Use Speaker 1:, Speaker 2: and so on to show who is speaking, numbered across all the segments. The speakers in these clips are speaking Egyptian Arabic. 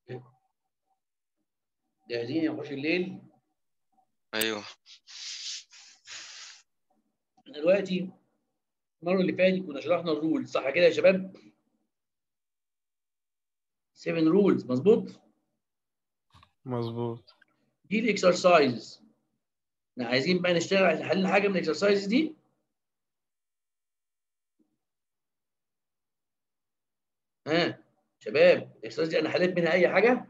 Speaker 1: جاهزين يا وحوش الليل
Speaker 2: ايوه
Speaker 1: دلوقتي المره اللي فاتت كنا شرحنا الرول صح كده يا شباب 7 رولز مظبوط
Speaker 3: مظبوط
Speaker 1: دي الاكسرسايز احنا عايزين بقى نشتغل على حل حاجه من الاكسرسايز دي ها شباب الاكسرسايز دي انا حليت منها اي حاجه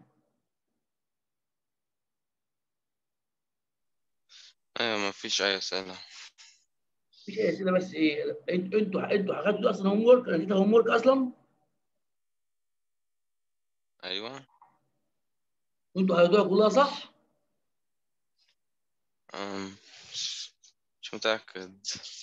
Speaker 2: ايوه ما فيش اي اسئله
Speaker 1: مفيش اي اسئله بس ايه انتوا انتوا انتوا اخدتوا اصلا هوم ورك انا اديتها هوم ورك اصلا
Speaker 2: ايوه
Speaker 1: وانتوا هيدوها كلها صح
Speaker 2: أم. مش- مش متاكد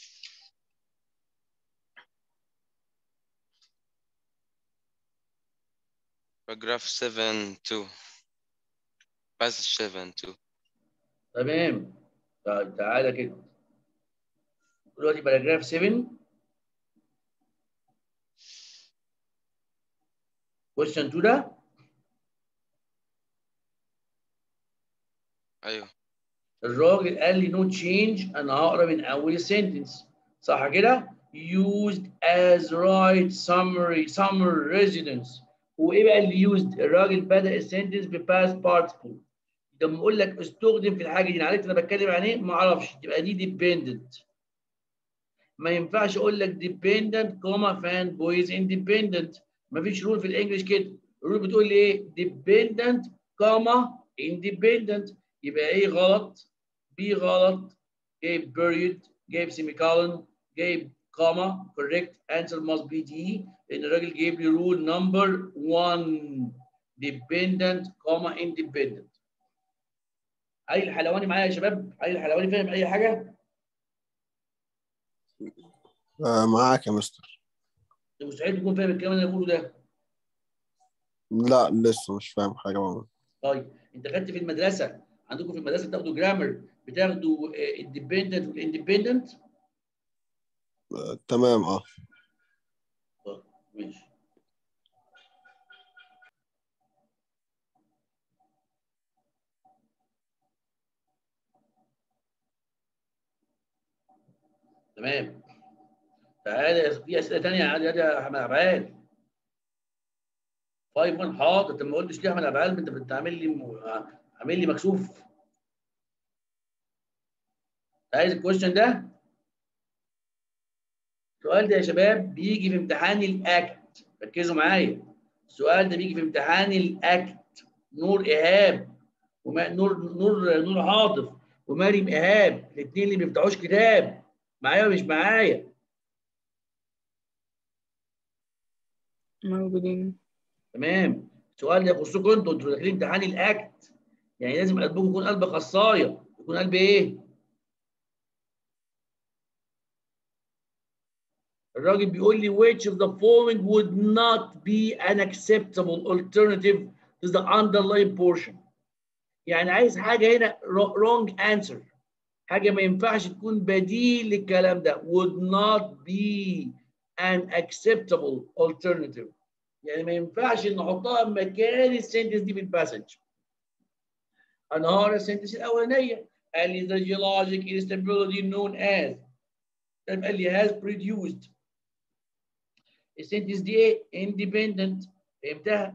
Speaker 2: باراجراف 7 2 بس 7 2
Speaker 1: تمام طيب تعالى كده دلوقتي باراجراف 7 question 2 ده
Speaker 2: ايوه
Speaker 1: الراجل قال لي no change انا هقرا من اول السنتنس صح كده used as right summary summer residence وايه بقى اللي used الراجل بدا السنتنس بباست participle لما اقول لك استخدم في الحاجه دي انا عرفت انا بتكلم عن ايه ما اعرفش تبقى دي dependent ما ينفعش اقول لك dependent كوما fan boys independent ما فيش رول في الانجليش كده الرول بتقول لي ايه dependent كوما independent يبقى ايه غلط بي غلط جايب period جايب semicolon جايب comma correct answer must be D لان الراجل جايب لي رول نمبر 1 dependent comma independent علي الحلواني معايا يا شباب علي الحلواني فاهم اي حاجه
Speaker 4: آه معاك يا مستر
Speaker 1: انت مستحيل تكون فاهم الكلام اللي انا بقوله ده
Speaker 4: لا لسه مش فاهم حاجة ماما
Speaker 1: طيب انت خدت في المدرسه عندكم في المدرسه بتاخدوا جرامر بتاخدوا الديبندنت والاندبندنت
Speaker 4: آه تمام اه
Speaker 1: ماشي تمام تعالى في اسئله ثانيه عادي عادي يا احمد عبعال 5 1 حاضر انت ما قلتش ليه يا احمد عبعال انت بتعمل لي م- عامل لي مكسوف عايز الكويشن ده السؤال ده يا شباب بيجي في امتحان الاكت ركزوا معايا السؤال ده بيجي في امتحان الاكت نور ايهاب وما نور نور نور عاطف ومريم ايهاب الاثنين اللي ما بيفتحوش كتاب معايا ولا مش معايا
Speaker 5: موجودين
Speaker 1: تمام السؤال ده يخصكم انتوا انتوا داخلين امتحان الاكت يعني لازم قلبكم يكون قلب خصايه يكون قلب ايه؟ الراجل بيقول لي which of the following would not be an acceptable alternative to the underlying portion يعني عايز حاجه هنا wrong answer حاجه ما ينفعش تكون بديل للكلام ده would not be an acceptable alternative يعني ما ينفعش نحطها مكان السنتنس دي في الباسج انا هقرا السنتنس الاولانيه قال لي the geologic instability known as طيب قال لي has produced السنتنس دي ايه independent فهمتها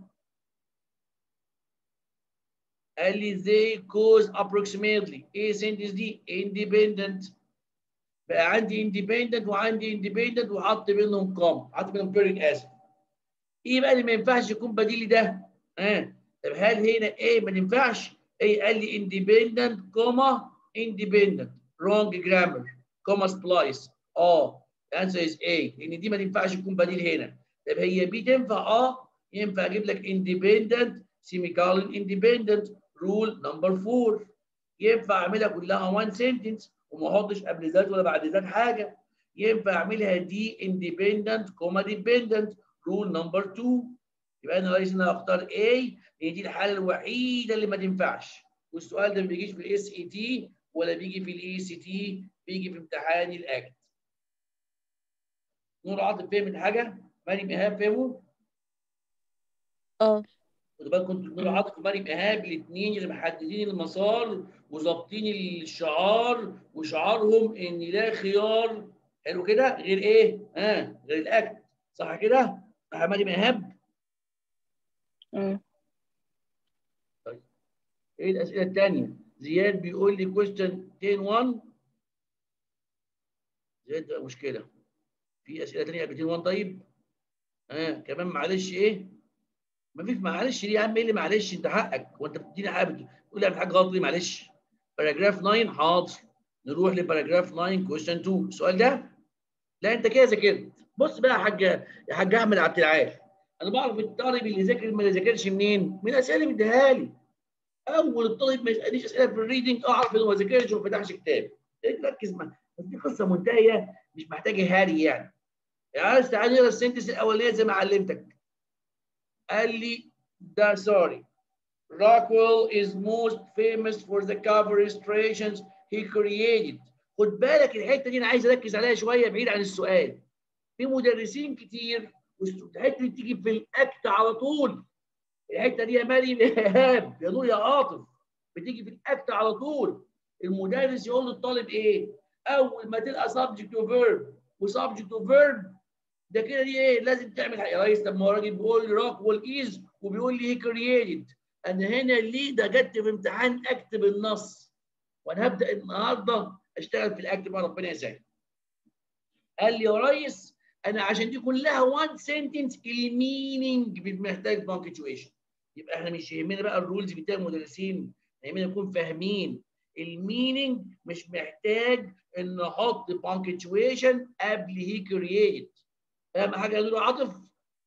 Speaker 1: قال لي they cause approximately ايه السنتنس دي independent بقى عندي independent وعندي independent وحط بينهم com حط بينهم period اسف ايه بقى اللي ما ينفعش يكون بديل ده؟ ها آه. طب هل هنا ايه ما ينفعش؟ ايه قال لي independent كوما independent wrong grammar كوما splice اه الانسر از A لان دي ما تنفعش تكون بديل هنا طب هي بي تنفع اه ينفع اجيب لك independent semicolon independent rule number 4 ينفع اعملها كلها one sentence وما احطش قبل ذات ولا بعد ذات حاجه ينفع اعملها دي independent كوما dependent رول نمبر 2 يبقى انا رئيس انا اختار A لان دي الحاله الوحيده اللي ما تنفعش والسؤال ده ما بيجيش في الاس اي تي ولا بيجي في الاي سي تي بيجي في امتحان الاكت نور عاطف فهم الحاجه مريم ايهاب فهموا
Speaker 5: اه
Speaker 1: خدوا بالكم انتوا نور عاطف ومريم ايهاب الاثنين اللي محددين المسار وظابطين الشعار وشعارهم ان لا خيار حلو كده غير ايه؟ ها آه غير الاكل صح كده؟ صح يا مريم ايهاب؟
Speaker 3: مم.
Speaker 1: ايه الاسئله الثانيه؟ زياد بيقول لي كويستشن 10 1 زياد ده مشكله في اسئله ثانيه قبل 10 1 طيب؟ ها آه كمان معلش ايه؟ مفيش معلش ليه يا عم ايه اللي معلش انت حقك وانت بتديني حاجه بتقول لي حاجه غلط ليه معلش باراجراف 9 حاضر نروح لباراجراف 9 كويستشن 2 السؤال ده لا انت كده ذاكرت بص بقى يا حاج يا حاج احمد عبد العال انا بعرف الطالب اللي ذاكر ما ذاكرش منين؟ من الاسئله اللي مديها لي اول الطالب ما يسالنيش اسئله في الريدنج اعرف انه ما ذاكرش وما فتحش كتاب ركز معايا بس دي قصه منتهيه مش محتاجه هاري يعني عايز تعالى نقرا السنتنس الاولانيه زي ما علمتك قال لي ده سوري Rockwell is most famous for the cover illustrations he created خد بالك الحته دي انا عايز اركز عليها شويه بعيد عن السؤال في مدرسين كتير الحته دي بتيجي في الاكت على طول الحته دي يا مريم ايهاب يا نور يا عاطف بتيجي في الاكت على طول المدرس يقول للطالب ايه؟ اول ما تلقى subject to verb وسبجكت to verb ده كده دي ايه؟ لازم تعمل حاجه يا ريس طب ما هو راجل بيقول لي روك از وبيقول لي هي كرييتد انا هنا ليه ده جت في امتحان اكتب النص وانا هبدا النهارده اشتغل في الاكتب مع ربنا يسهل قال لي يا ريس انا عشان دي كلها وان سنتنس الميننج محتاج بانكتويشن يبقى احنا مش يهمنا بقى الرولز بتاع المدرسين يهمنا نكون فاهمين الميننج مش محتاج ان احط بانكتويشن قبل هي كرييت فاهم حاجه يا نور عاطف؟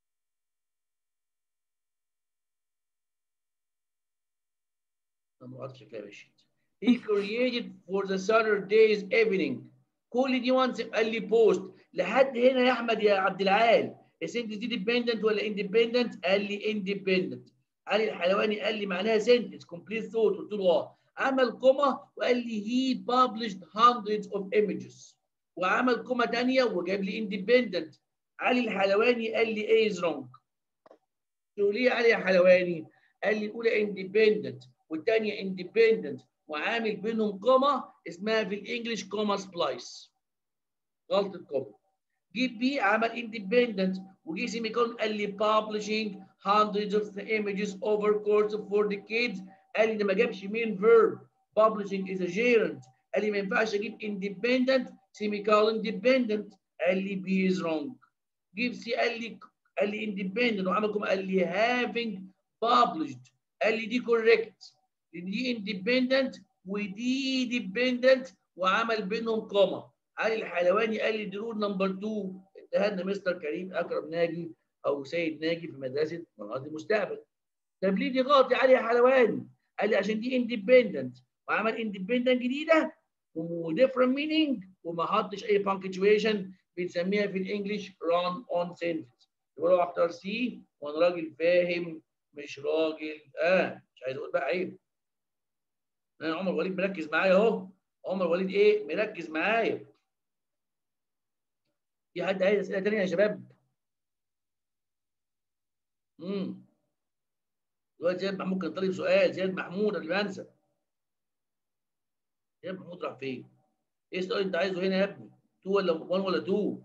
Speaker 1: نور عاطف شكلها ماشي He created for the Saturday's evening كل دي وانس قال لي بوست لحد هنا يا احمد يا عبد العال السنتنس دي ديبندنت ولا اندبندنت؟ قال لي اندبندنت علي الحلواني قال لي معناها سنتنس كومبليت ثوت قلت له اه عمل كوما وقال لي he published hundreds of images وعمل كوما ثانيه وجاب لي اندبندنت علي الحلواني قال لي ايه از رونج قلت له ليه علي يا حلواني؟ قال لي الاولى اندبندنت والثانيه اندبندنت وعامل بينهم كوما اسمها في الانجليش كوما سبلايس غلطه كوما جيب بي عمل اندبندنت وجي سيمي كولن قال لي publishing hundreds of images over course of four decades قال لي ده ما جابش مين verb publishing is a gerund قال لي ما ينفعش اجيب independent سيمي كولن dependent قال لي B is wrong جيب سي قال لي قال لي independent وعمل كوما قال لي having published قال لي دي correct دي independent ودي dependent وعمل بينهم كوما علي الحلواني قال لي دي رول نمبر 2 اداها لنا مستر كريم اكرم ناجي او سيد ناجي في مدرسه مناطق المستقبل طب ليه دي غلط يا علي يا حلواني؟ قال لي عشان دي اندبندنت وعمل اندبندنت جديده وديفرنت مينينج وما حطش اي بانكتويشن بنسميها في الانجليش ران اون سنتنس يقول له اختار سي وانا راجل فاهم مش راجل اه مش عايز اقول بقى عيب انا عمر وليد مركز معايا اهو عمر وليد ايه مركز معايا في حد عايز اسئله ثانيه يا شباب امم دلوقتي زياد محمود كان طالب سؤال زياد محمود اللي بنسى زياد محمود راح فين ايه السؤال اللي انت عايزه هنا يا ابني 2 ولا 1 ولا 2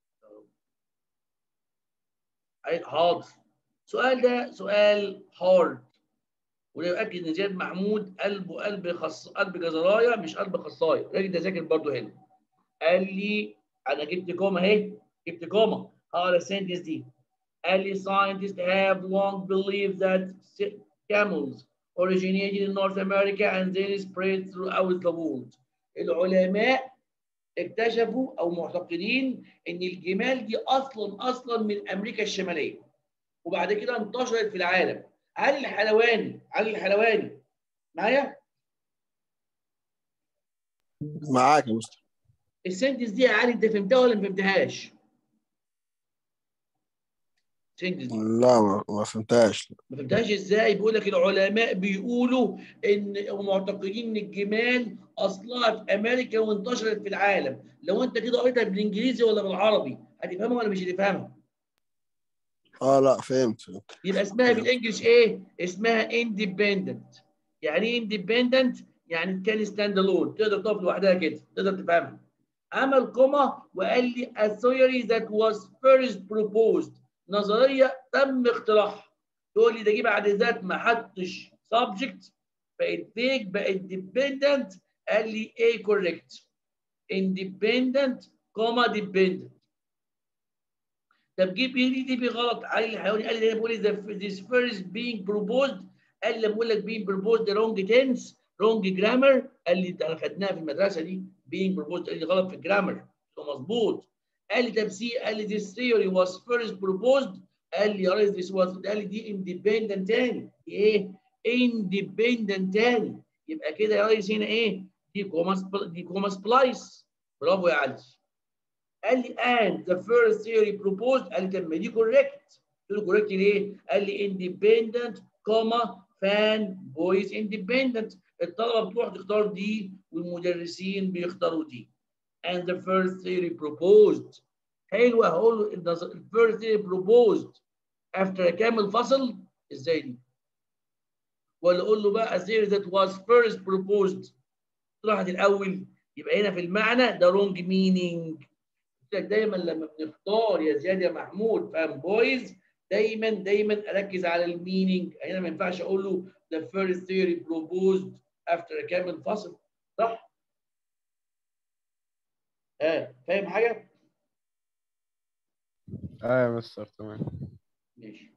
Speaker 1: عايز حاضر السؤال ده سؤال هارد وده يؤكد ان زياد محمود قلبه قلب خص قلب جزرايه مش قلب خصايه الراجل ده ذاكر برضه هنا قال لي انا جبت كوما اهي جبت كوما هقرا السنتنس دي قال لي scientists have long believed that camels originated in North America and then spread throughout the world. العلماء اكتشفوا او معتقدين ان الجمال دي اصلا اصلا من امريكا الشماليه وبعد كده انتشرت في العالم. علي الحلواني علي الحلواني معايا؟
Speaker 4: معاك يا مستر
Speaker 1: السنتنس دي يا علي انت فهمتها ولا ما فهمتهاش؟ السنتنس دي
Speaker 4: لا ما, ما فهمتهاش
Speaker 1: ما فهمتهاش ازاي؟ بيقول لك العلماء بيقولوا ان ومعتقدين ان الجمال اصلها في امريكا وانتشرت في العالم، لو انت كده قريتها بالانجليزي ولا بالعربي هتفهمها ولا مش هتفهمها؟
Speaker 4: اه لا فهمت
Speaker 1: يبقى اسمها بالانجلش ايه؟ اسمها اندبندنت يعني ايه اندبندنت؟ يعني كان ستاند الون تقدر تقف لوحدها كده تقدر تفهمها عمل كوما وقال لي a theory that was first proposed نظريه تم اختراعها تقول لي ده جه بعد ذات ما حطش subject بقت fake بقت dependent قال لي ايه correct independent كوما dependent طب جيب دي دي غلط علي الحيواني قال لي انا بقول the this first being proposed قال لي لما اقول لك being proposed wrong tense wrong grammar قال لي انا خدناها في المدرسه دي being proposed قال لي غلط في الجرامر مظبوط قال لي طب سي قال لي this theory was first proposed قال لي يا ريس this was قال لي دي independent تاني ايه independent تاني يبقى كده يا ريس هنا ايه دي كوما دي كوما سبلايس برافو يا علي قال لي and the first theory proposed قال لي طب ما دي correct قلت له correct ليه؟ قال لي independent كوما fan boys independent الطلبه بتروح تختار دي والمدرسين بيختاروا دي and the first theory proposed حلوه هقول له the first theory proposed after كامل فصل ازاي دي؟ ولا اقول له بقى a theory that was first proposed طلعت الاول يبقى هنا في المعنى ده wrong meaning قلت لك دايما لما بنختار يا زياد يا محمود فان بويز دايما دايما اركز على المينينج هنا ما ينفعش اقول له the first theory proposed after كامل فصل صح؟ اه فاهم حاجه؟
Speaker 5: اه يا مستر تمام
Speaker 1: ماشي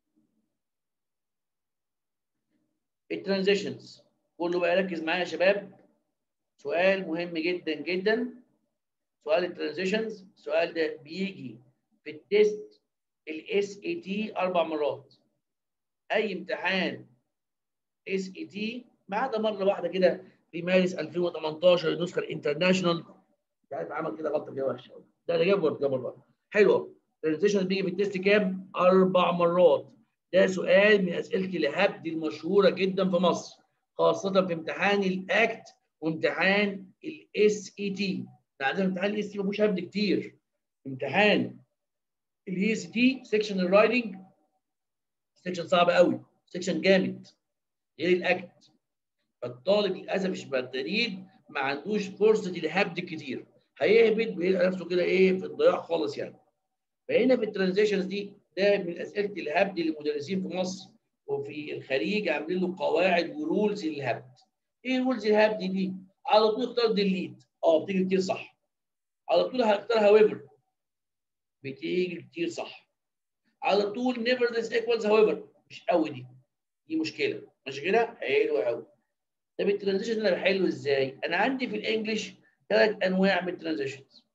Speaker 1: الترانزيشنز كله بقى ركز معايا يا شباب سؤال مهم جدا جدا سؤال الترانزيشنز السؤال ده بيجي في التيست الاس اي تي اربع مرات اي امتحان اس اي تي ما عدا مره واحده كده في مارس 2018 النسخه الانترناشونال مش عارف عمل كده غلطه كده وحشه قوي ده انا جاب برضه جاب برضه حلوه الترانزيشنز بيجي في التيست كام؟ اربع مرات ده سؤال من اسئله الهبد المشهوره جدا في مصر خاصه في امتحان الاكت وامتحان الاس اي تي عندنا امتحان الاس تي ما فيهوش هبد كتير امتحان الاي سي تي سيكشن الرايدنج سيكشن صعب قوي سيكشن جامد غير الاكت فالطالب للاسف الشديد ما عندوش فرصه الهبد كتير هيهبد ويلقى نفسه كده ايه في الضياع خالص يعني فهنا في الترانزيشنز دي ده من اسئله الهبد للمدرسين في مصر وفي الخليج عاملين له قواعد ورولز للهبد ايه رولز الهبد دي؟ على طول اختار ديليت اه بتيجي كتير صح على طول هختار هاويفر بتيجي كتير صح على طول نيفر ذس ايكوالز هاويفر مش قوي دي دي مشكله مش كده حلو قوي طب الترانزيشن انا بحله ازاي انا عندي في الانجليش ثلاث انواع من الترانزيشنز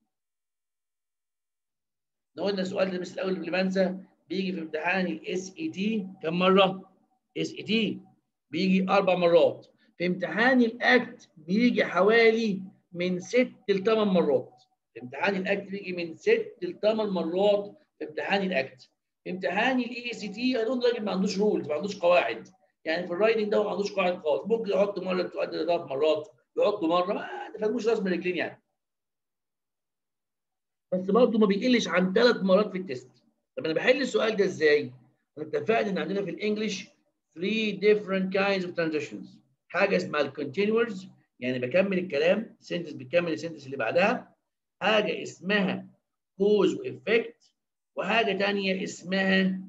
Speaker 1: قلنا السؤال ده بس الاول اللي بنسى بيجي في امتحان الاس اي تي كم مره اس اي تي بيجي اربع مرات في امتحان الاكت بيجي حوالي من ست لثمان مرات في امتحان الاكت بيجي من ست لثمان مرات في امتحان الاكت في امتحان الاي سي تي اظن راجل ما عندوش رولز ما عندوش قواعد يعني في الرايدنج ده ما عندوش قواعد خالص ممكن يحط مره السؤال ده ثلاث مرات يحطه مره ما تفهموش راس من رجلين يعني بس برضه ما بيقلش عن ثلاث مرات في التست طب انا بحل السؤال ده ازاي؟ انا اتفقت ان عندنا في الانجليش 3 different kinds of transitions حاجه اسمها الكونتينوورز يعني بكمل الكلام سنتنس بتكمل السنتنس اللي بعدها حاجه اسمها كوز وافكت وحاجه ثانيه اسمها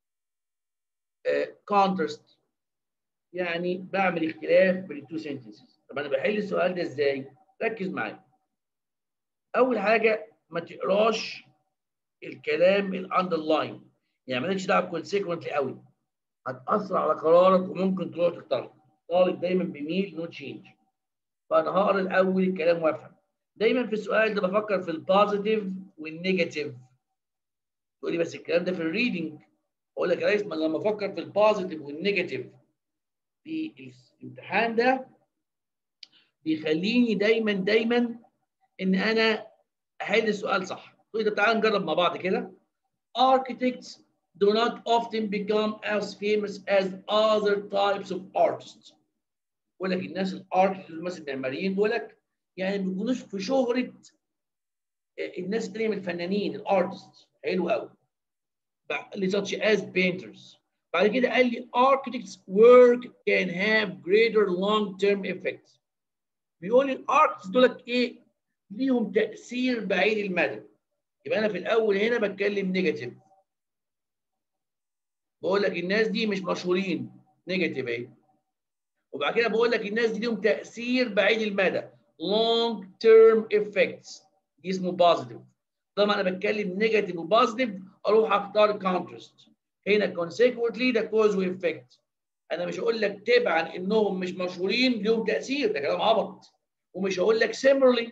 Speaker 1: كونترست يعني بعمل اختلاف بين التو سنتنسز طب انا بحل السؤال ده ازاي؟ ركز معايا اول حاجه ما تقراش الكلام الاندرلاين يعني مالكش دعوه كونسيكونتلي قوي هتاثر على قرارك وممكن تروح تختار طالب دايما بيميل نو تشينج فانا هقرا الاول الكلام وافهم دايما في السؤال ده بفكر في البوزيتيف والنيجاتيف تقول لي بس الكلام ده في الريدنج اقول لك يا ريس ما لما افكر في البوزيتيف والنيجاتيف في الامتحان ده بيخليني دايما دايما ان انا احل السؤال صح تقول لي طب تعالى نجرب مع بعض كده architects do not often become as famous as other types of artists بقول لك الناس الاركتكتس مثلا المعماريين دولك يعني ما بيكونوش في شهره الناس التانيه من الفنانين الارتست حلو قوي اللي such as painters بعد كده قال لي architects work can have greater long term effects بيقول لي الاركتس دولت ايه ليهم تاثير بعيد المدى يبقى انا في الاول هنا بتكلم نيجاتيف بقول لك الناس دي مش مشهورين نيجاتيف اهي وبعد كده بقول لك الناس دي ليهم تاثير بعيد المدى long term effects دي اسمه بوزيتيف طالما انا بتكلم نيجاتيف وبوزيتيف اروح اختار كونتراست هنا consequently ده cause وافكت انا مش هقول لك تبعا انهم مش مشهورين ليهم تاثير ده كلام عبط ومش هقول لك similarly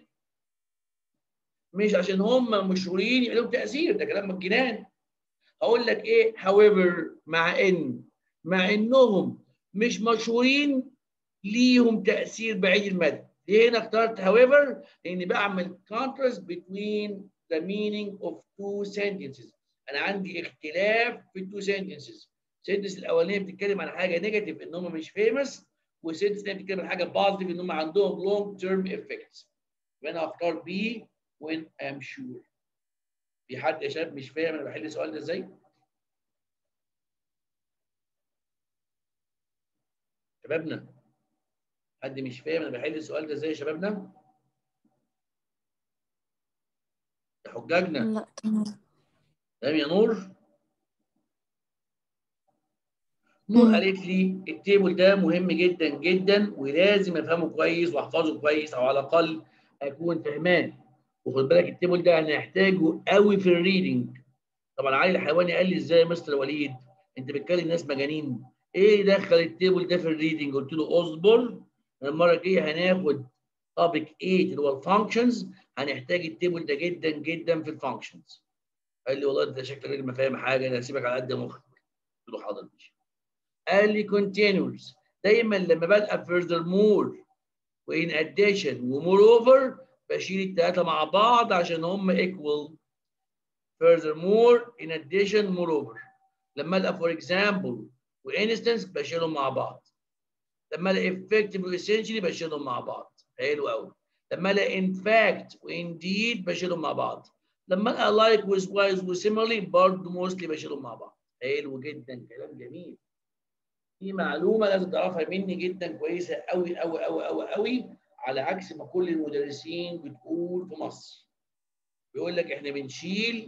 Speaker 1: مش عشان هم مشهورين يبقى لهم تاثير ده كلام الجنان هقول لك ايه however مع ان مع انهم مش مشهورين ليهم تاثير بعيد المدى ليه هنا اخترت however لاني بعمل contrast between the meaning of two sentences انا عندي اختلاف في التو sentences السنتنس الاولانيه بتتكلم عن حاجه نيجاتيف ان هم مش فيمس والسنتنس الثانيه بتتكلم عن حاجه بوزيتيف ان هم عندهم long term effects يبقى انا هختار B when I'm sure في حد يا شباب مش فاهم انا بحل السؤال ده ازاي؟ شبابنا حد مش فاهم انا بحل السؤال ده ازاي يا شبابنا؟ يا حجاجنا
Speaker 3: لا تمام
Speaker 1: تمام يا نور؟ نور
Speaker 3: مم.
Speaker 1: قالت لي التيبل ده مهم جدا جدا ولازم افهمه كويس واحفظه كويس او على الاقل اكون فهمان وخد بالك التيبل ده هنحتاجه قوي في الريدنج طبعا علي الحيواني قال لي ازاي يا مستر وليد انت بتكلم ناس مجانين ايه دخل التيبل ده في الريدنج قلت له اصبر المره الجايه هناخد توبيك 8 اللي هو الفانكشنز هنحتاج التيبل ده جدا جدا في الفانكشنز قال لي والله انت شكلك راجل ما فاهم حاجه انا هسيبك على قد مخك قلت له حاضر ماشي قال لي continuous دايما لما بلقى furthermore وin addition وmoreover بشيل الثلاثه مع بعض عشان هم equal furthermore in addition moreover لما القى for example وinstance بشيلهم مع بعض لما الاقي effective وessentially بشيلهم مع بعض حلو قوي لما الاقي in fact وindeed بشيلهم مع بعض لما القى like with wise وsimilarly برضه mostly بشيلهم مع بعض حلو جدا كلام جميل دي معلومه لازم تعرفها مني جدا كويسه قوي قوي قوي قوي قوي على عكس ما كل المدرسين بتقول في مصر بيقول لك احنا بنشيل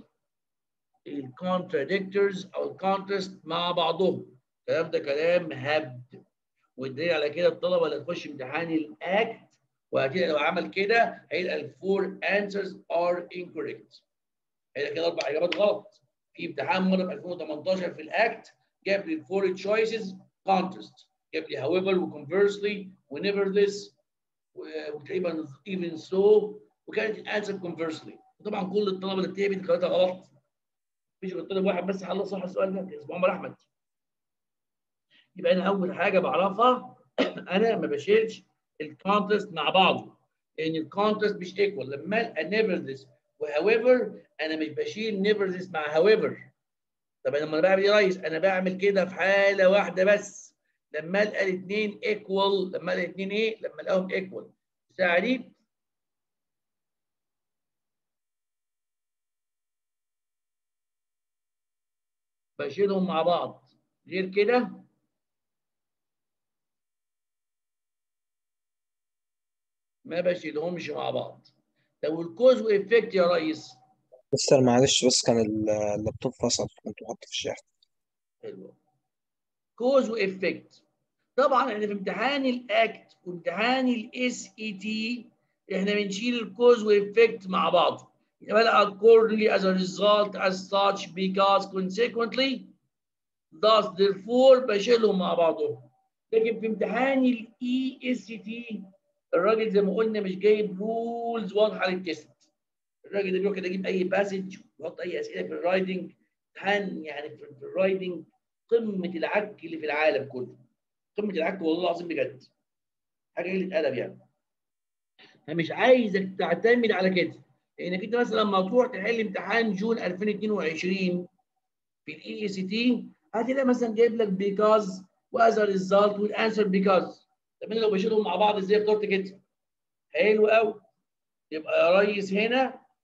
Speaker 1: الكونتراديكتورز او الكونترست مع بعضهم الكلام ده كلام هبد والدليل على كده الطلبه اللي هتخش امتحان الاكت وهتلاقي لو عمل كده هيلقى الفور انسرز ار incorrect هيلقى كده اربع اجابات غلط في امتحان مره في 2018 في الاكت جاب لي الفور تشويسز contrast جاب لي however وconversely وnevertheless وتقريبا even so وكانت الانسر conversely طبعا كل الطلبه اللي بتهبط ثلاثه غلط مفيش غير طالب واحد بس حل صح السؤال ده اسمه عمر احمد يبقى انا اول حاجه بعرفها انا ما بشيلش الكونتست مع بعضه لان الكونتست مش ايكوال لما القى nevertheless وهاويفر انا مش بشيل nevertheless مع however طب انا لما بعمل ايه يا ريس انا بعمل كده في حاله واحده بس لما القى الاثنين ايكوال لما القى الاثنين ايه لما الاقيهم ايكوال الساعه دي بشيلهم مع بعض غير كده ما بشيلهمش مع بعض لو الكوز وافكت يا ريس
Speaker 5: مستر معلش بس كان ال- اللابتوب فصل كنت بحطه في الشاحن
Speaker 1: حلو كوز وافكت طبعا احنا في امتحان الاكت وامتحان الاس اي تي احنا بنشيل الكوز وافكت مع بعض يبقى بقى accordingly as a result as such because consequently thus therefore بشيلهم مع بعضهم لكن في امتحان الاي اس تي الراجل زي ما قلنا مش جايب رولز واضحه للتست الراجل ده بيروح كده يجيب اي باسج ويحط اي اسئله في الرايدنج امتحان يعني في في الرايدنج قمه العك اللي في العالم كله قمه العك والله العظيم بجد حاجه قله ادب يعني انا مش عايزك تعتمد على كده لانك انت مثلا لما تروح تحل امتحان جون 2022 في الاي اي سي تي هتلاقي مثلا جايب لك بيكاز واز ريزلت والانسر بيكاز طب انا لو بشيلهم مع بعض ازاي اخترت كده؟ حلو قوي يبقى يا ريس هنا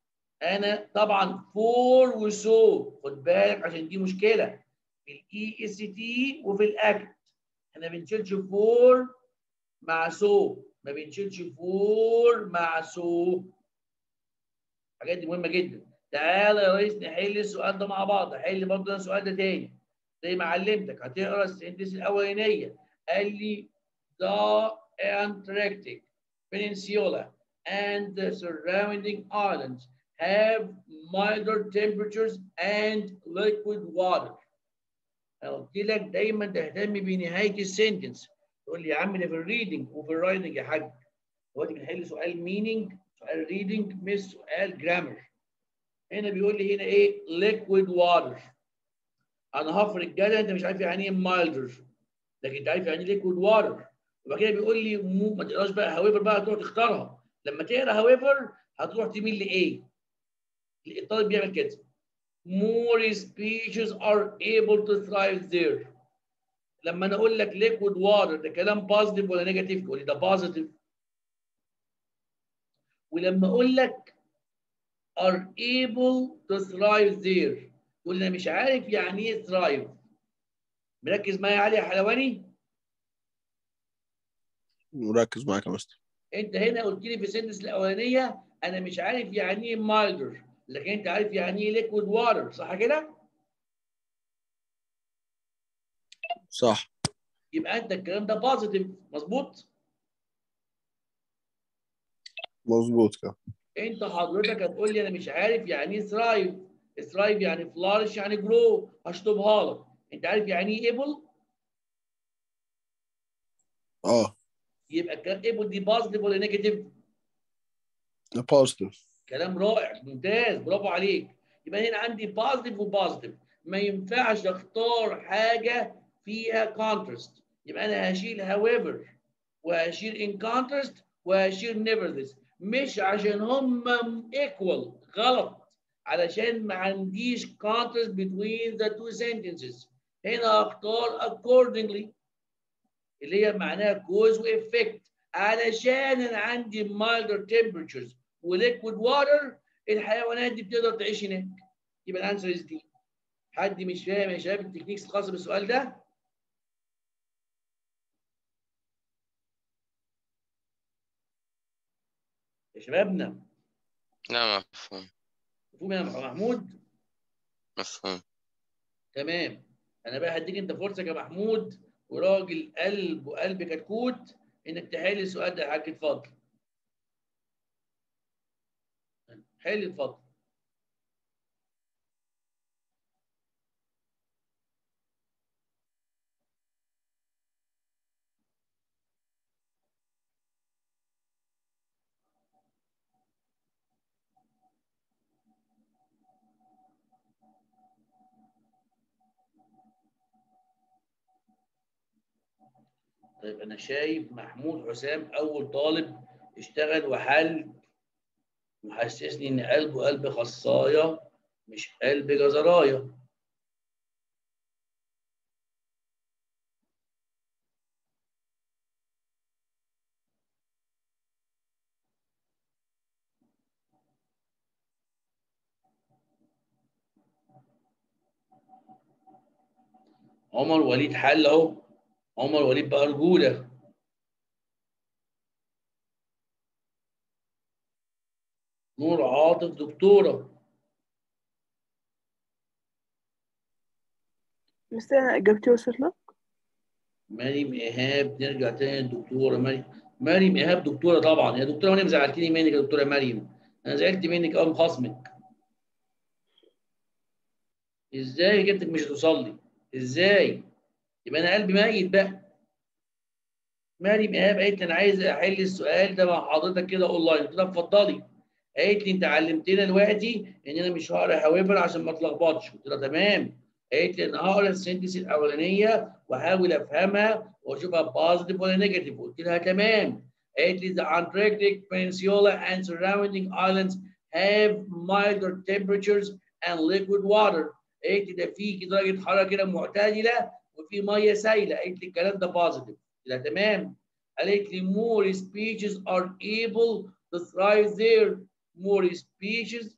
Speaker 1: انا طبعا فور وسو خد بالك عشان دي مشكله في الاي اس تي وفي الاكت احنا ما بنشيلش فور مع سو ما بنشيلش فور مع سو الحاجات دي مهمه جدا تعالى يا ريس نحل السؤال ده مع بعض هحل برضه السؤال ده تاني زي ما علمتك هتقرا السنتنس الاولانيه قال لي the Antarctic Peninsula and the surrounding islands have milder temperatures and liquid water. أنا قلت لك دايما تهتم بنهايه السنتنس تقول لي يا عم ده في الريدنج وفي الرايتنج يا حاج دلوقتي بنحل سؤال مينينج سؤال ريدنج مش سؤال جرامر هنا بيقول لي هنا ايه liquid water انا هفرق جدل انت مش عارف يعني ايه milder لكن انت عارف يعني liquid water وبعد كده بيقول لي مو ما تقراش بقى however بقى تروح تختارها لما تقرا however هتروح تميل لايه؟ الطالب بيعمل كده more species are able to thrive there لما انا اقول لك liquid water ده كلام بوزيتيف ولا نيجاتيف؟ تقول لي ده بوزيتيف ولما اقول لك are able to thrive there تقول لي انا مش عارف يعني ايه thrive مركز معايا يا علي يا حلواني؟
Speaker 4: مركز معاك يا مستر
Speaker 1: انت هنا قلت لي في السنتنس الاولانيه انا مش عارف يعني ايه مايلدر لكن انت عارف يعني ايه ليكويد واتر صح كده؟
Speaker 4: صح
Speaker 1: يبقى انت الكلام ده بوزيتيف مظبوط؟
Speaker 4: مظبوط كده
Speaker 1: انت حضرتك هتقول لي انا مش عارف يعني ايه ثرايف ثرايف يعني فلارش يعني جرو هشطبها لك انت عارف يعني ايه ايبل؟
Speaker 4: اه
Speaker 1: يبقى الكلام ايبل دي بوزيتيف ولا نيجاتيف؟
Speaker 4: بوزيتيف
Speaker 1: كلام رائع ممتاز برافو عليك يبقى هنا عندي بوزيتيف وبوزيتيف ما ينفعش اختار حاجه فيها كونتراست يبقى انا هشيل however وهشيل in contrast وهشيل nevertheless مش عشان هم equal غلط علشان ما عنديش contrast between the two sentences هنا اختار accordingly اللي هي معناها cause وeffect علشان انا عندي milder temperatures وليكويد واتر الحيوانات دي بتقدر تعيش هناك يبقى الانسر از دي حد مش فاهم يا شباب التكنيكس الخاصه بالسؤال ده يا شبابنا
Speaker 2: لا مفهوم
Speaker 1: مفهوم يا محمود
Speaker 2: مفهوم
Speaker 1: تمام انا بقى هديك انت فرصه يا محمود وراجل قلب وقلب كتكوت انك تحل السؤال ده يا حاج اتفضل حل اتفضل طيب انا شايف محمود حسام اول طالب اشتغل وحل محسسني ان قلبه قلب خصايه مش قلب جزرايه عمر وليد حل اهو عمر وليد بقى رجوله نور عاطف دكتوره
Speaker 3: مستر انا اجابتي وصلت لك
Speaker 1: مريم ايهاب نرجع تاني للدكتوره مريم مريم ايهاب دكتوره طبعا يا دكتوره مريم زعلتني منك يا دكتوره مريم انا زعلت منك قوي خصمك ازاي جبتك مش هتوصل لي ازاي يبقى انا قلبي ميت بقى مريم ايهاب قالت لي انا عايز احل السؤال ده مع حضرتك كده اونلاين قلت لها اتفضلي قالت لي انت علمتنا دلوقتي ان انا مش هقرا هاويفر عشان ما اتلخبطش قلت لها تمام قالت لي انا هقرا السنتنس الاولانيه واحاول افهمها واشوفها بوزيتيف ولا نيجاتيف قلت لها تمام قالت لي the Antarctic Peninsula and surrounding islands have milder temperatures and liquid water قالت لي ده في درجه حراره كده معتدله وفي ميه سايله قالت لي الكلام ده بوزيتيف قلت لها تمام قالت لي more species are able to thrive there more species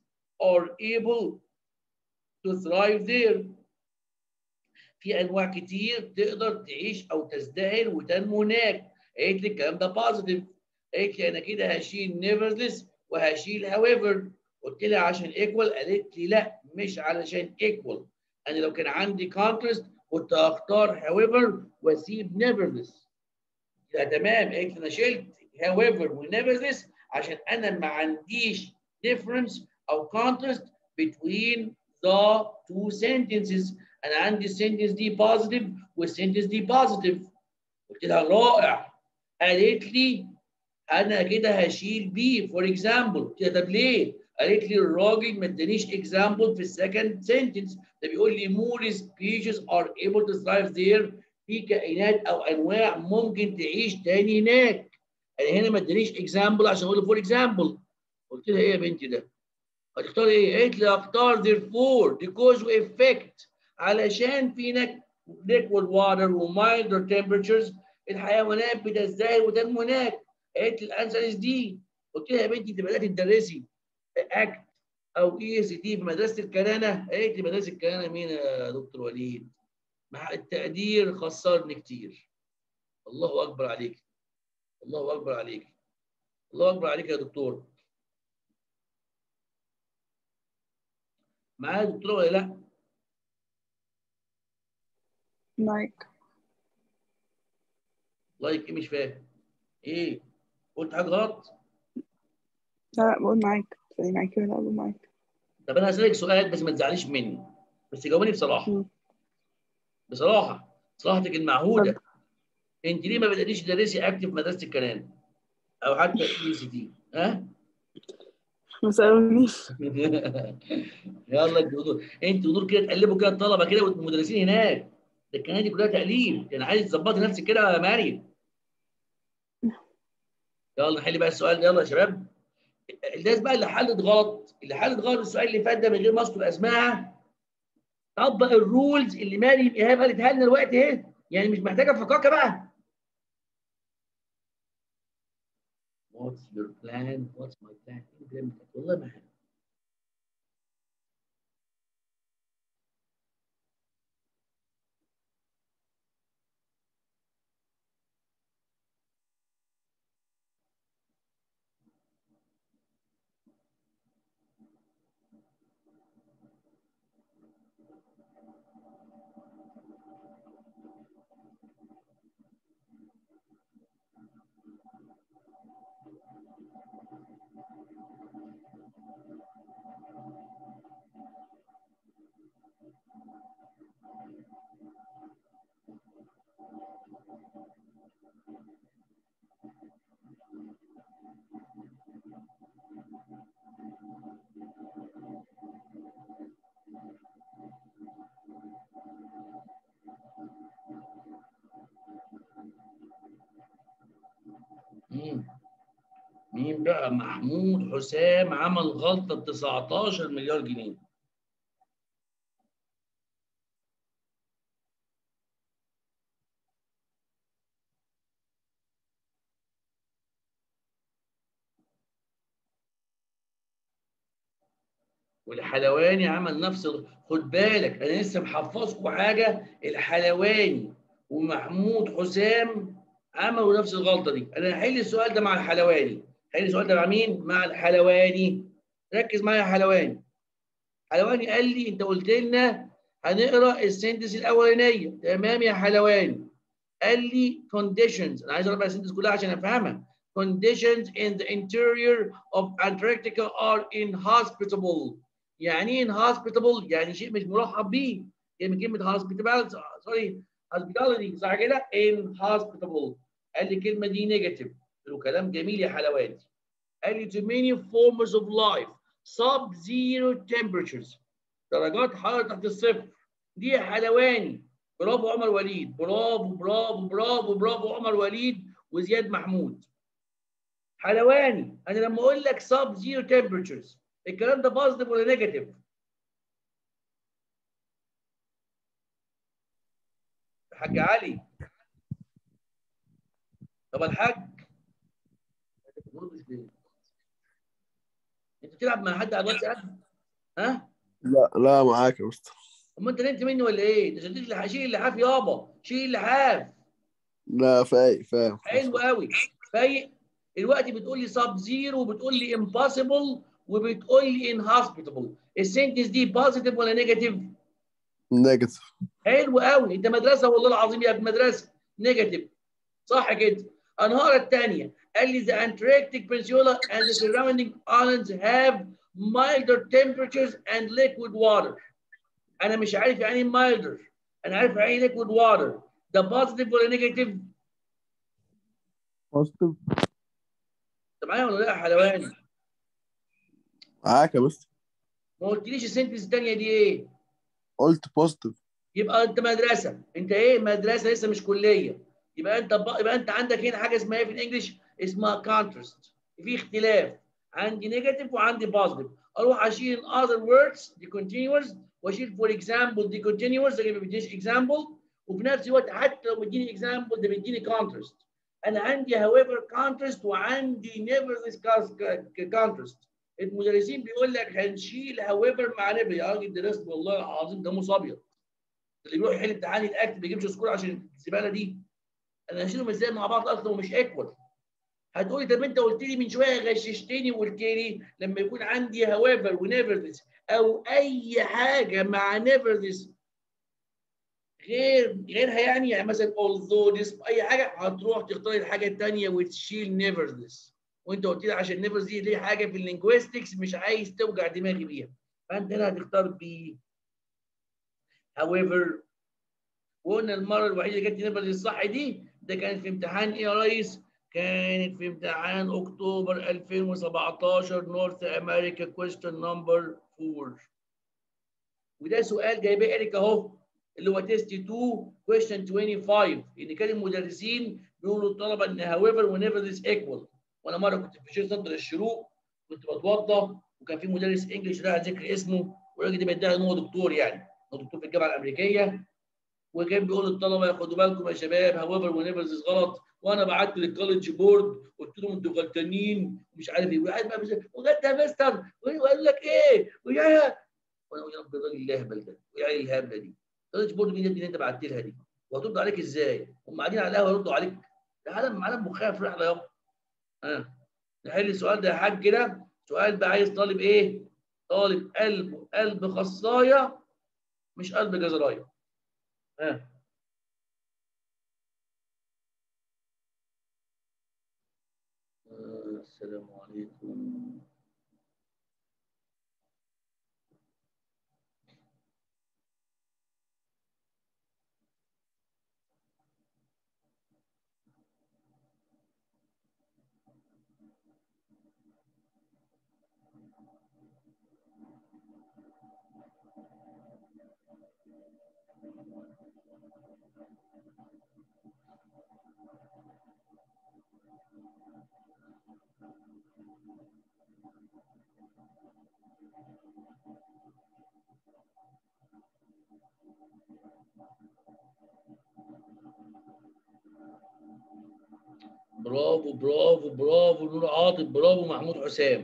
Speaker 1: are able to thrive there في انواع كتير تقدر تعيش او تزدهر وتنمو هناك قالت لي الكلام ده بوزيتيف قالت لي انا كده هشيل nevertheless وهشيل however قلت لها عشان equal قالت لي لا مش علشان equal انا لو كان عندي contrast كنت هختار however واسيب nevertheless لا تمام قالت لي انا شلت however و nevertheless عشان انا ما عنديش difference او contrast between the two sentences انا عندي السنتنس دي positive والسنتنس دي positive قلت لها رائع قالت لي انا كده هشيل بي فور اكزامبل قلت لها طب ليه؟ قالت لي الراجل ما ادانيش اكزامبل في السكند سنتنس ده بيقول لي more species are able to thrive there في كائنات او انواع ممكن تعيش تاني هناك انا هنا ما ادانيش اكزامبل عشان اقول له فور اكزامبل قلت لها ايه يا بنتي ده؟ هتختار ايه؟ قالت لي اختار therefore the cause effect علشان في هناك liquid water ومايلدر temperatures الحيوانات بتزدهر وتنمو هناك قالت لي الانسر از دي قلت لها يا بنتي انت بدات تدرسي اكت او اي اس تي في مدرسه الكنانه قالت لي مدرسه الكنانه مين يا دكتور وليد؟ مع التقدير خسرني كتير الله اكبر عليك الله اكبر عليك الله اكبر عليك يا دكتور معايا دكتوره ولا لا؟
Speaker 3: مايك
Speaker 1: لايك ايه مش فاهم ايه قلت حاجه غلط
Speaker 3: لا لا بقول معاك زي معاك ولا بقول معاك
Speaker 1: طب انا هسالك سؤال بس ما تزعليش مني بس جاوبني بصراحه
Speaker 3: مم.
Speaker 1: بصراحه صراحتك المعهوده
Speaker 3: اتفضل.
Speaker 1: انت ليه ما بدأتيش تدرسي اكتف في مدرسه الكلام او حتى اي سي تي ها
Speaker 3: ما سألونيش
Speaker 1: يلا انتوا دول انتوا دول كده تقلبوا كده الطلبه كده والمدرسين هناك ده الكلام دي كلها تقليب انا عايز تظبطي نفسك كده يا مريم يلا نحل بقى السؤال ده يلا يا شباب الناس بقى اللي حلت غلط اللي حلت غلط السؤال اللي فات ده من غير ما اذكر اسمائها طبق الرولز اللي مريم ايهاب قالتها لنا دلوقتي اهي يعني مش محتاجه فكاكه بقى What's your plan? What's my plan? إيه الكلام ده؟ والله ما عارف. مين؟ مين بقى؟ محمود حسام عمل غلطة ب 19 مليار جنيه. والحلواني عمل نفس ال- خد بالك انا لسه محفظكم حاجه الحلواني ومحمود حسام عملوا نفس الغلطه دي انا هحل السؤال ده مع الحلواني هحل السؤال ده مع مين مع الحلواني ركز معايا يا حلواني حلواني قال لي انت قلت لنا هنقرا السنتس الاولانيه تمام يا حلواني قال لي conditions انا عايز اقرا بقى السنتس كلها عشان افهمها conditions in the interior of Antarctica are inhospitable يعني ايه inhospitable يعني شيء مش مرحب بيه يعني من كلمه hospitality سوري hospitality صح كده inhospitable قال لي الكلمه دي نيجاتيف قلت له كلام جميل يا حلواني قال لي to many forms of life sub zero temperatures درجات حراره تحت الصفر دي يا حلواني برافو عمر وليد برافو برافو برافو برافو عمر وليد وزياد محمود حلواني انا لما اقول لك sub zero temperatures الكلام ده بوزيتيف ولا نيجاتيف؟ حاج علي طب الحاج انت بتلعب مع حد على الواتساب؟ ها
Speaker 4: لا لا معاك يا مستر
Speaker 1: اما انت نمت مني ولا ايه؟ ده شديد اللح- شيل اللحاف يابا شيل اللحاف
Speaker 4: لا فايق فاهم
Speaker 1: حلو قوي فايق الوقت بتقول لي سب زيرو وبتقول لي امبوسيبل وبتقول لي انهوسبيتابل السنتنس دي بوزيتيف ولا نيجاتيف؟
Speaker 4: نيجاتيف
Speaker 1: حلو قوي انت مدرسه والله العظيم يا ابن مدرسه نيجاتيف صح كده النهاره الثانيه قال لي the Antarctic Peninsula and the surrounding islands have milder temperatures and liquid water انا مش عارف يعني ايه milder انا عارف يعني ايه liquid water ده بوزيتيف ولا نيجاتيف؟
Speaker 4: بوزيتيف
Speaker 1: انت معايا ولا لا يا حلواني؟
Speaker 4: معاك يا مستر
Speaker 1: ما قلتليش السنتنس الثانيه دي ايه؟
Speaker 4: قلت بوزيتيف
Speaker 1: يبقى انت مدرسه انت ايه مدرسه لسه مش كليه يبقى انت ب... يبقى انت عندك هنا حاجه اسمها ايه في الانجليش اسمها كونتراست في اختلاف عندي نيجاتيف وعندي بوزيتيف اروح اشيل other words دي continuous واشيل فور اكزامبل دي continuous اللي ما بيدينيش اكزامبل وفي نفس الوقت حتى لو بيديني اكزامبل ده بيديني كونتراست انا عندي however contrast وعندي never this contrast المدرسين بيقول لك هنشيل however مع never يا راجل درست والله العظيم ده ابيض اللي بيروح يحل امتحان الاكت ما بيجيبش سكور عشان الزباله دي انا هشيلهم ازاي مع بعض اصلا ومش ايكوال هتقولي طب انت قلت لي من شويه غششتني وقلت لي لما يكون عندي هوافر ونيفر ذس او اي حاجه مع نيفر ذس غير غيرها يعني يعني مثلا although this اي حاجه هتروح تختار الحاجه الثانيه وتشيل نيفر ذس وانت قلت لي عشان نيفر دي دي حاجه في اللينجويستكس مش عايز توجع دماغي بيها فانت هنا هتختار بي however وقلنا المره الوحيده اللي جت نيفر الصح دي ده كانت في امتحان ايه يا ريس؟ كانت في امتحان اكتوبر 2017 نورث امريكا كويستشن نمبر 4 وده سؤال جايباه ايريك اهو اللي هو تيست 2 كويستشن 25 ان كان المدرسين بيقولوا للطلبه ان هاويفر ونيفر ذيس ايكوال وانا مره كنت في شير سنتر الشروق كنت بتوضى وكان في مدرس انجلش لا ذكر اسمه والراجل ده بيدعي ان هو دكتور يعني هو دكتور في الجامعه الامريكيه وكان بيقول للطلبه خدوا بالكم يا شباب هاويفر ونيفر ذيس غلط وانا بعت للكولج بورد قلت لهم انتوا غلطانين مش عارف ايه وقاعد بقى بيسأل، وغلط يا مستر وقال لك ايه ويا وانا اقول يا رب الراجل الهبل ده ويا الهبله دي الكولج بورد مين اللي انت بعت لها دي وهترد عليك ازاي؟ هم قاعدين على القهوه يردوا عليك ده عالم عالم مخيف رحله يابا ها نحل السؤال ده يا حاج كده سؤال بقى عايز طالب ايه؟ طالب قلب قلب خصايه مش قلب جزرايه ها آه، السلام عليكم برافو برافو برافو نور عاطف برافو محمود حسام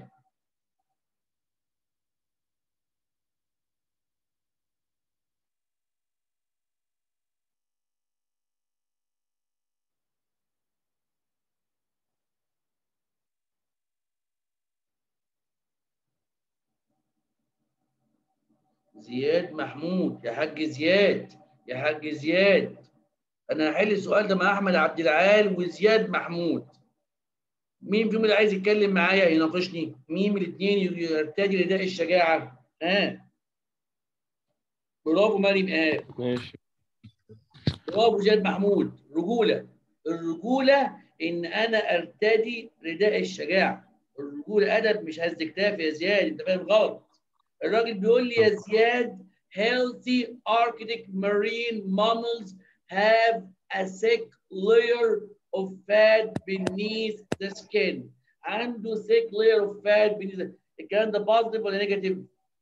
Speaker 1: زياد محمود يا حاج زياد يا حاج زياد انا هحل السؤال ده مع احمد عبد العال وزياد محمود مين فيهم اللي عايز يتكلم معايا يناقشني مين من الاثنين يرتدي رداء الشجاعه ها برافو مريم ايهاب
Speaker 6: ماشي
Speaker 1: برافو زياد محمود رجوله الرجوله ان انا ارتدي رداء الشجاعه الرجوله ادب مش هز كتاف يا زياد انت فاهم غلط الراجل بيقول لي يا زياد healthy arctic marine mammals have a thick layer of fat beneath the skin عنده thick layer of fat beneath the... الكلام ده بوزيتيف ولا نيجاتيف؟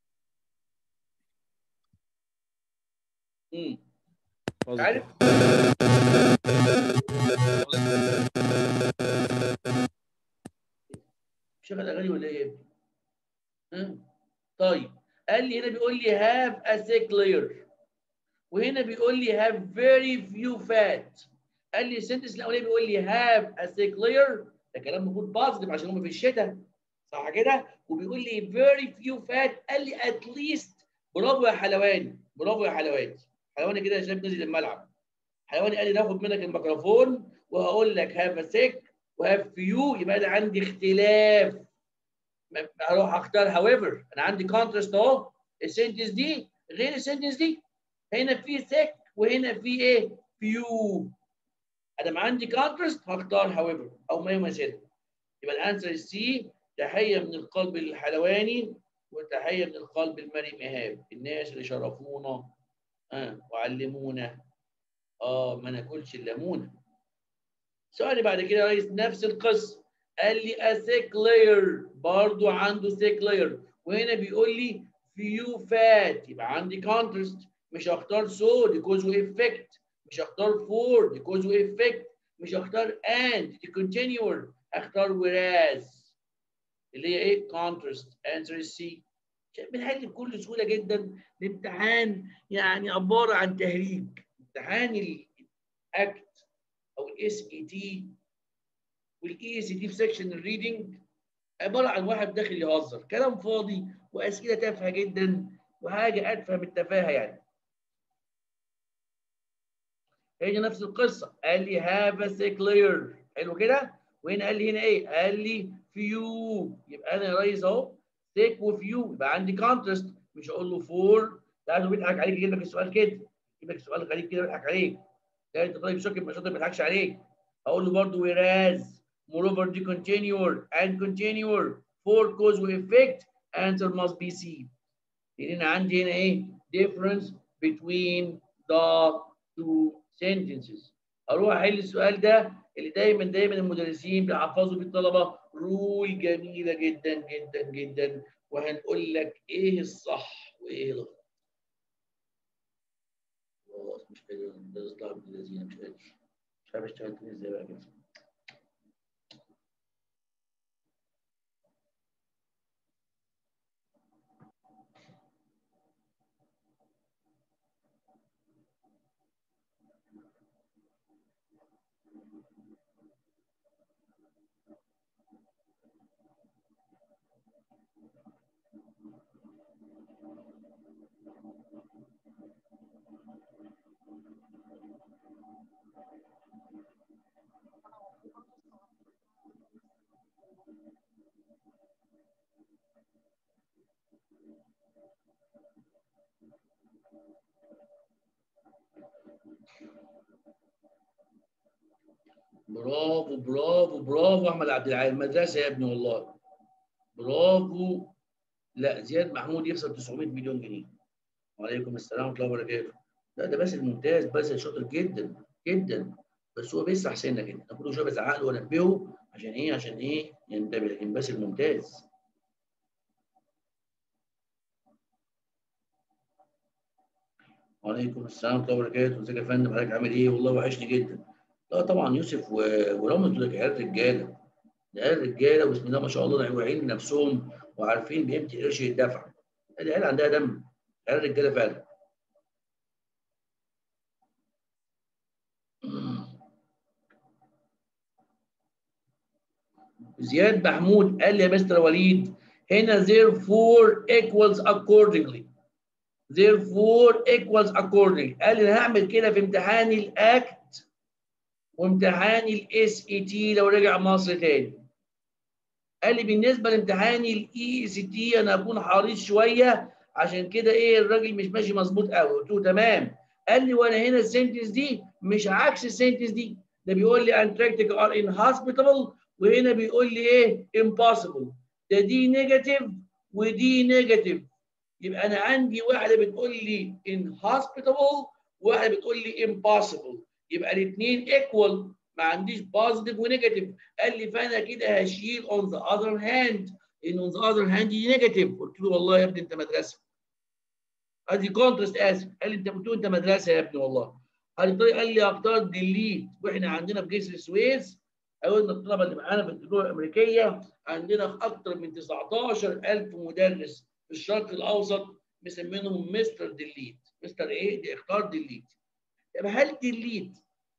Speaker 1: امم عارف؟ شغل اغاني ولا ايه يا ابني؟ ها؟ طيب قال لي هنا بيقول لي have a thick layer وهنا بيقول لي have very few fat قال لي السنتنس الاولاني بيقول لي have a thick layer ده كلام المفروض بوزيتيف عشان هم في الشتاء صح كده وبيقول لي very few fat قال لي at least برافو يا حلواني برافو يا حلواني حلواني كده شايف نزل الملعب حلواني قال لي ناخد منك الميكروفون وهقول لك have a thick وهاف فيو يبقى انا عندي اختلاف اروح اختار however انا عندي contrast اهو السنتنس دي غير السنتنس دي هنا في thick وهنا في ايه فيو انا عندي contrast هختار however او ما يماثلها يبقى الانسر سي تحيه من القلب الحلواني وتحيه من القلب المريم ايهاب الناس اللي شرفونا آه وعلمونا اه ما ناكلش الليمونه السؤال بعد كده يا ريس نفس القصه قال لي a thick layer برضو عنده thick layer وهنا بيقول لي few fat يبقى عندي contrast مش هختار so دي cause و effect مش هختار for دي cause و effect مش هختار and دي continual هختار whereas اللي هي ايه contrast answer is C بنحل بكل سهوله جدا الامتحان يعني عباره عن تهريج امتحان الاكت او الاس اي تي والاي اس تي في سكشن الريدنج عباره عن واحد داخل يهزر كلام فاضي واسئله تافهه جدا وحاجه اتفه من التفاهه يعني هي نفس القصه قال لي هاف ا ثيك لاير حلو كده وهنا قال لي هنا ايه قال لي فيو يبقى انا يا ريس اهو ثيك وفيو يبقى عندي كونتراست مش هقول له فور لا هو بيضحك عليك يجيب لك السؤال كده يجيب لك السؤال غريب كده بيضحك عليك لا انت طالب شاطر مش شاطر ما بيضحكش عليك هقول له برضه whereas moreover the continuer and continuer for cause و effect answer must be C لان عندي هنا ايه difference between the two sentences اروح احل السؤال ده اللي دايما دايما المدرسين بيحفظوا بيه الطلبه رول جميله جدا جدا جدا وهنقول لك ايه الصح وايه الغلط خلاص مش قادر ده يطلع من الذين مش قادر مش عارف اشتغل تاني ازاي بقى كده برافو برافو برافو احمد عبد العال مدرسه يا ابني والله برافو لا زياد محمود يخسر 900 مليون جنيه وعليكم السلام ورحمه الله وبركاته لا ده بس الممتاز بس شاطر جدا جدا بس هو بيسرح سنه كده انا كل شويه بزعق له وانبهه عشان ايه عشان ايه ينتبه لكن بس الممتاز وعليكم السلام ورحمه الله وبركاته ازيك يا فندم حضرتك عامل ايه والله وحشني جدا لا طبعا يوسف و- ورامز دول عيال رجاله ده عيال رجاله وبسم الله ما شاء الله واعيين نفسهم وعارفين بقيمه القرش يدفع دي عيال عندها دم عيال رجاله فعلا زياد محمود قال لي يا مستر وليد هنا therefore equals accordingly therefore equals accordingly قال لي انا هعمل كده في امتحان الاكت وامتحان الاس اي تي لو رجع مصر تاني قال لي بالنسبه لامتحان الاي سي تي انا هكون حريص شويه عشان كده ايه الراجل مش ماشي مظبوط قوي قلت له تمام قال لي وانا هنا السنتنس دي مش عكس السنتنس دي ده بيقول لي انتراكتيك ار inhospitable وهنا بيقول لي ايه impossible ده دي نيجاتيف ودي نيجاتيف يبقى انا عندي واحده بتقول لي inhospitable وواحده بتقول لي impossible يبقى الاثنين ايكوال ما عنديش بوزيتيف ونيجاتيف قال لي فانا كده هشيل on the other hand ان on the other hand دي نيجاتيف قلت له والله يا ابني انت مدرسه ادي كونترست اسف قال لي انت قلت له انت مدرسه يا ابني والله قال لي قال لي اختار ديليت واحنا عندنا في جسر السويس قلنا الطلبه اللي معانا في التجربه الامريكيه عندنا اكثر من 19000 مدرس في الشرق الاوسط مسمينهم مستر ديليت مستر ايه دي اختار ديليت يبقى هل ديليت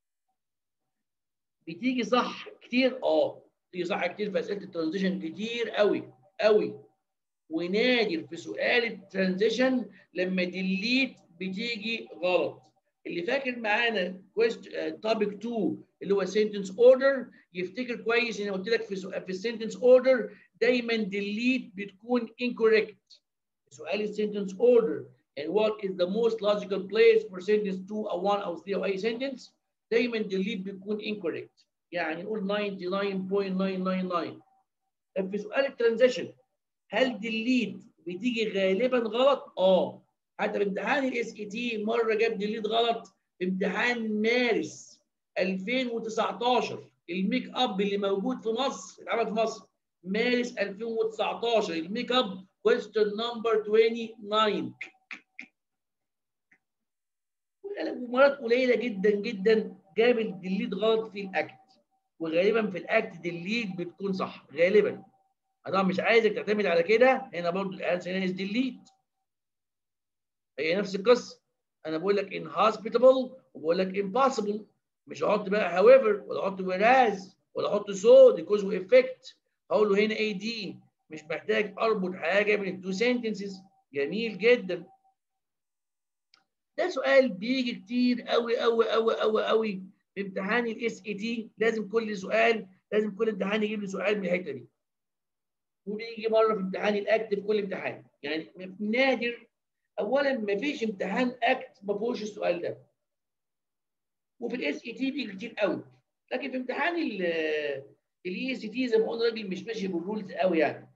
Speaker 1: بتيجي صح كتير اه بتيجي صح كتير في اسئله الترانزيشن كتير قوي قوي ونادر في سؤال الترانزيشن لما ديليت بتيجي غلط اللي فاكر معانا توبيك 2 اللي هو سنتنس اوردر يفتكر كويس ان قلت لك في سؤال في السنتنس اوردر دايما ديليت بتكون incorrect سؤال السنتنس اوردر and what is the most logical place for sentence 2 او 1 او 3 او اي sentence دايما ديليت بتكون incorrect يعني نقول 99.999 طب في سؤال الترانزيشن هل ديليت بتيجي غالبا غلط؟ اه حتى في امتحان الاس اي تي مره جاب ديليت غلط في امتحان مارس 2019 الميك اب اللي موجود في مصر اتعمل في مصر مارس 2019 الميك اب question number 29 مرات قليله جدا جدا جاب الديليت غلط في الاكت وغالبا في الاكت ديليت بتكون صح غالبا انا مش عايزك تعتمد على كده هنا برضه الانسر هنا ديليت هي نفس القصه انا بقول لك inhospitable وبقول لك impossible مش هحط بقى however ولا احط whereas ولا احط so دي cause وeffect هقول له هنا اي دي مش محتاج اربط حاجه من التو sentences جميل جدا ده سؤال بيجي كتير قوي قوي قوي قوي قوي في امتحان الاس اي تي لازم كل سؤال لازم كل امتحان يجيب لي سؤال من الحته دي وبيجي مره في امتحان الاكت في كل امتحان يعني نادر اولا ما فيش امتحان اكت ما فيهوش السؤال ده وفي الاس اي تي بيجي كتير قوي لكن في امتحان الاي اس تي زي ما قلنا راجل مش ماشي بالرولز قوي يعني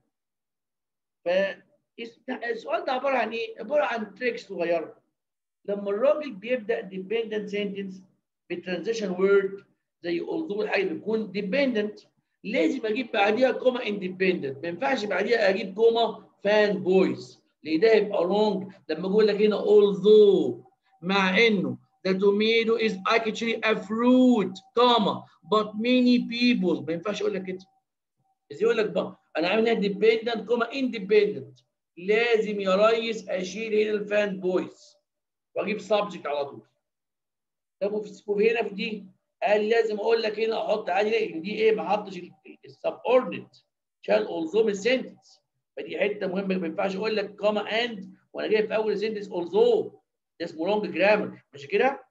Speaker 1: فالسؤال ده عباره عن ايه؟ عباره عن تريكس صغيره لما الراجل بيبدا ديبندنت سنتنس بالترانزيشن وورد زي although الحاجه بتكون ديبندنت لازم اجيب بعديها كوما اندبندنت ما ينفعش بعديها اجيب كوما فان بويز ليه ده يبقى رونج لما اقول لك هنا although مع انه the tomato is actually a fruit comma but many people ما ينفعش اقول لك كده ازاي يقول لك بقى انا عامل هنا dependent كوما independent لازم يا ريس اشيل هنا الفان بويز واجيب subject على طول طب وفي هنا في دي قال لازم اقول لك هنا احط عادي ليه دي ايه ما حطش السب اوردنت شال although من السنتنس فدي حته مهمه ما ينفعش اقول لك كوما اند وانا جاي في اول سنتنس although ده اسمه لونج جرامر ماشي كده؟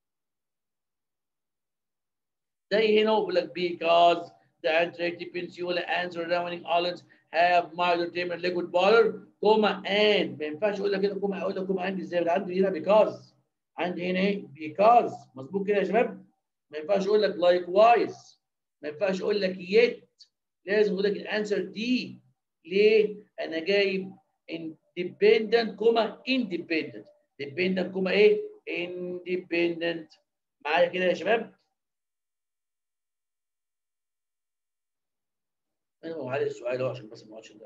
Speaker 1: زي هنا بيقول لك because the anthracic peninsula and surrounding islands have milder temperate liquid water كوما and ما ينفعش اقول لك كده كوما اقول لك كوما and ازاي؟ عندي هنا because عندي هنا ايه؟ because مظبوط كده يا شباب؟ ما ينفعش اقول لك likewise ما ينفعش اقول لك yet لازم اقول لك الانسر دي ليه؟ انا جايب independent كوما independent dependent كوما ايه؟ independent معايا كده يا شباب؟ انا هو علي السؤال اهو عشان بس ما اقعدش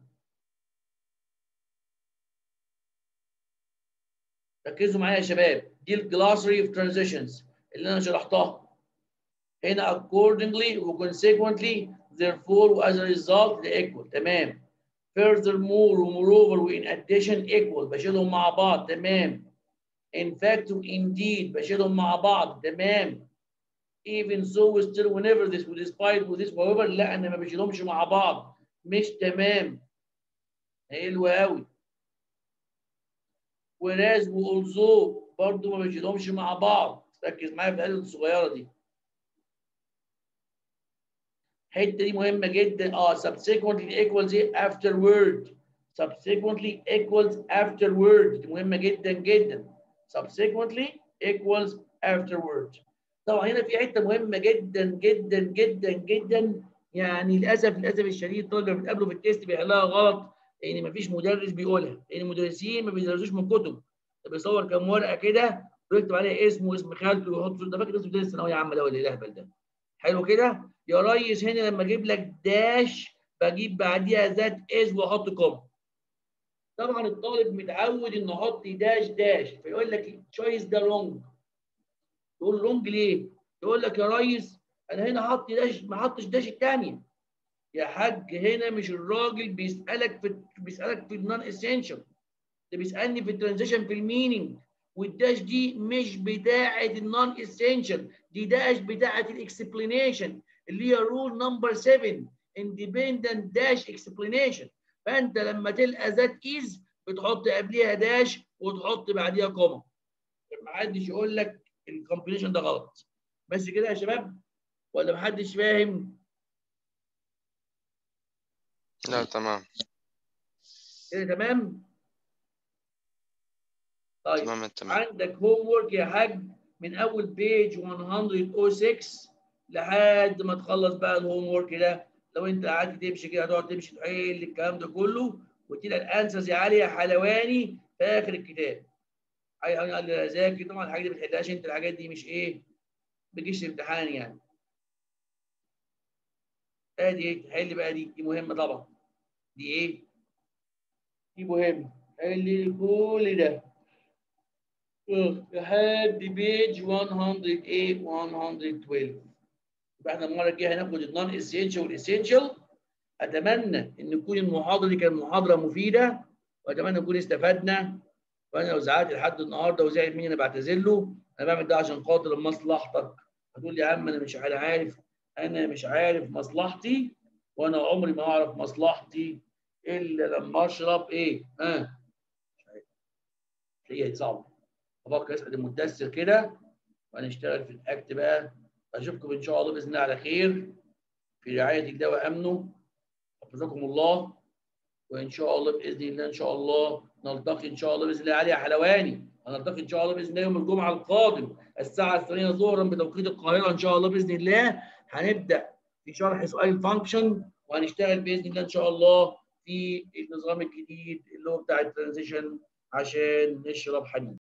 Speaker 1: ركزوا معايا يا شباب دي الجلاسري اوف ترانزيشنز اللي انا شرحتها هنا accordingly و consequently therefore و as a result the equal تمام furthermore و moreover و in addition equal بشيلهم مع بعض تمام in fact و indeed بشيلهم مع بعض تمام even so still whenever this و despite و this however لا انا ما بشيلهمش مع بعض مش تمام حلو قوي whereas و although برضه ما بشيلهمش مع بعض ركز معايا في الآية الصغيرة دي الحته دي مهمه جدا اه subsequently equals ايه afterward subsequently equals afterward دي مهمه جدا جدا subsequently equals afterward طبعا هنا في حته مهمه جدا جدا جدا جدا يعني للاسف للاسف الشديد الطالب لما بتقابله في التيست بيحلها غلط لان يعني مفيش مدرس بيقولها لان المدرسين ما بيدرسوش من كتب بيصور كام ورقه كده ويكتب عليها اسمه واسم خالته ويحط ده فاكر اسمه مدرس الثانويه عامه ده ولا ايه الاهبل ده حلو كده يا ريس هنا لما اجيب لك داش بجيب بعديها ذات از واحط كوم طبعا الطالب متعود انه يحط داش داش فيقول لك تشويس ده لونج تقول لونج ليه؟ يقول لك يا ريس انا هنا حط داش ما حطش داش الثانيه يا حاج هنا مش الراجل بيسالك في بيسالك في النون اسينشال ده بيسالني في الترانزيشن في المينينج والداش دي مش بتاعه النون اسينشال دي داش بتاعه الاكسبلينيشن اللي هي رول نمبر 7 اندبندنت داش اكسبلينيشن فانت لما تلقى ذات از بتحط قبليها داش وتحط بعديها كوما ما حدش يقول لك الكومبينيشن ده غلط بس كده يا شباب ولا محدش فاهم
Speaker 2: لا تمام
Speaker 1: كده تمام طيب
Speaker 2: تمام تمام
Speaker 1: عندك هوم ورك يا حاج من اول بيج 106 لحد ما تخلص بقى الهوم ورك ده لو انت قعدت تمشي كده هتقعد تمشي تحل الكلام ده كله وتلاقي الانسرز يا علي يا حلواني في اخر الكتاب عايز قال لي ذاكر طبعا الحاجات دي ما بتحلهاش انت الحاجات دي مش ايه ما بتجيش الامتحان يعني ادي ايه تحل بقى دي دي مهمه طبعا دي ايه دي مهمه حل لي كل ده اه، لحد بيج 108 112 يبقى احنا المره الجايه هناخد النون اسينشال والاسينشال اتمنى ان تكون المحاضره دي كانت محاضره مفيده واتمنى نكون استفدنا وانا لو زعلت لحد النهارده وزعل مني انا بعتذر له انا بعمل ده عشان خاطر مصلحتك هتقول لي يا عم انا مش انا عارف انا مش عارف مصلحتي وانا عمري ما اعرف مصلحتي الا لما اشرب ايه ها مش عارف هي صعبه افكر اسعد المدثر كده وهنشتغل في الاكت بقى اشوفكم ان شاء الله باذن الله على خير في رعايه الله وامنه حفظكم الله وان شاء الله باذن الله ان شاء الله نلتقي ان شاء الله باذن الله علي يا حلواني هنلتقي ان شاء الله باذن الله يوم الجمعه القادم الساعه الثانيه ظهرا بتوقيت القاهره ان شاء الله باذن الله هنبدا في شرح سؤال الفانكشن وهنشتغل باذن الله ان شاء الله في النظام الجديد اللي هو بتاع الترانزيشن عشان نشرب حديد